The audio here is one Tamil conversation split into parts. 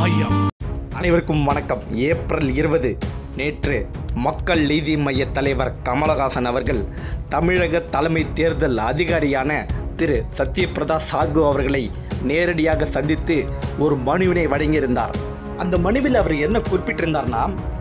மையம் அனைவருக்கும் வணக்கம் ஏப்ரல் இருபது நேற்று மக்கள் நீதி மைய தலைவர் கமலஹாசன் அவர்கள் தமிழக தலைமை தேர்தல் அதிகாரியான திரு சத்யபிரதா சாகு அவர்களை நேரடியாக சந்தித்து ஒரு மனுவினை வழங்கியிருந்தார் அந்த மனுவில் அவர் என்ன குறிப்பிட்டிருந்தார்னா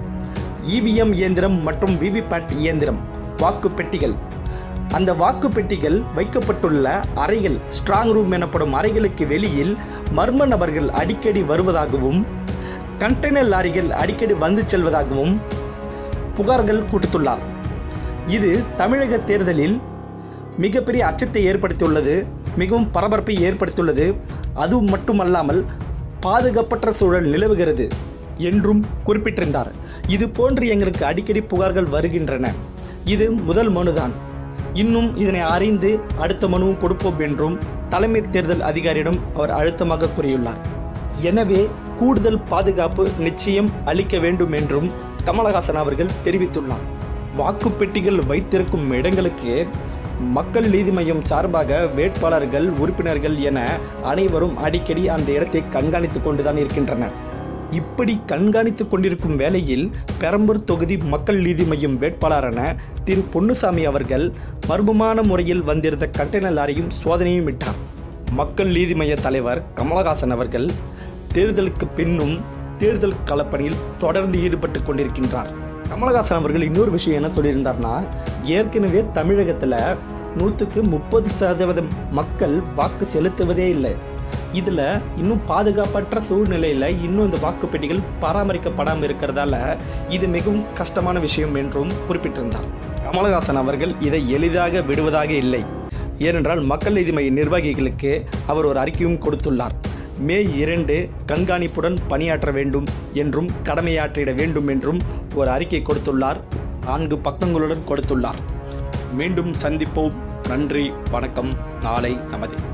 இவிஎம் இயந்திரம் மற்றும் விவிபேட் இயந்திரம் வாக்கு பெட்டிகள் அந்த வாக்கு பெட்டிகள் வைக்கப்பட்டுள்ள அறைகள் ஸ்ட்ராங் ரூம் எனப்படும் அறைகளுக்கு வெளியில் மர்ம நபர்கள் அடிக்கடி வருவதாகவும் கண்டெய்னர் லாரிகள் அடிக்கடி வந்து செல்வதாகவும் புகார்கள் கொடுத்துள்ளார் இது தமிழக தேர்தலில் மிகப்பெரிய அச்சத்தை ஏற்படுத்தியுள்ளது மிகவும் பரபரப்பை ஏற்படுத்தியுள்ளது அது மட்டுமல்லாமல் பாதுகாப்பற்ற சூழல் நிலவுகிறது என்றும் குறிப்பிட்டிருந்தார் இது போன்று எங்களுக்கு அடிக்கடி புகார்கள் வருகின்றன இது முதல் மனுதான் இன்னும் இதனை அறிந்து அடுத்த மனுவும் கொடுப்போம் என்றும் தலைமை தேர்தல் அதிகாரியிடம் அவர் அழுத்தமாக கூறியுள்ளார் எனவே கூடுதல் பாதுகாப்பு நிச்சயம் அளிக்க வேண்டும் என்றும் கமலஹாசன் அவர்கள் தெரிவித்துள்ளார் வாக்குப்பெட்டிகள் வைத்திருக்கும் இடங்களுக்கு மக்கள் நீதி மையம் சார்பாக வேட்பாளர்கள் உறுப்பினர்கள் என அனைவரும் அடிக்கடி அந்த இடத்தை கண்காணித்துக் கொண்டுதான் இருக்கின்றனர் இப்படி கண்காணித்துக் கொண்டிருக்கும் வேளையில் பெரம்பூர் தொகுதி மக்கள் நீதி மையம் வேட்பாளரான திரு பொன்னுசாமி அவர்கள் மர்மமான முறையில் வந்திருந்த கண்டெய்னர் லாரியும் சோதனையும் விட்டார் மக்கள் நீதி மைய தலைவர் கமலஹாசன் அவர்கள் தேர்தலுக்கு பின்னும் தேர்தல் களப்பணியில் தொடர்ந்து ஈடுபட்டு கொண்டிருக்கின்றார் கமலஹாசன் அவர்கள் இன்னொரு விஷயம் என்ன சொல்லியிருந்தார்னா ஏற்கனவே தமிழகத்தில் நூற்றுக்கு முப்பது சதவீதம் மக்கள் வாக்கு செலுத்துவதே இல்லை இதில் இன்னும் பாதுகாப்பற்ற சூழ்நிலையில் இன்னும் இந்த வாக்குப்பெட்டிகள் பராமரிக்கப்படாமல் இருக்கிறதால இது மிகவும் கஷ்டமான விஷயம் என்றும் குறிப்பிட்டிருந்தார் கமலஹாசன் அவர்கள் இதை எளிதாக விடுவதாக இல்லை ஏனென்றால் மக்கள் நீதி மைய நிர்வாகிகளுக்கு அவர் ஒரு அறிக்கையும் கொடுத்துள்ளார் மே இரண்டு கண்காணிப்புடன் பணியாற்ற வேண்டும் என்றும் கடமையாற்றிட வேண்டும் என்றும் ஒரு அறிக்கை கொடுத்துள்ளார் நான்கு பக்கங்களுடன் கொடுத்துள்ளார் மீண்டும் சந்திப்போம் நன்றி வணக்கம் நாளை நமது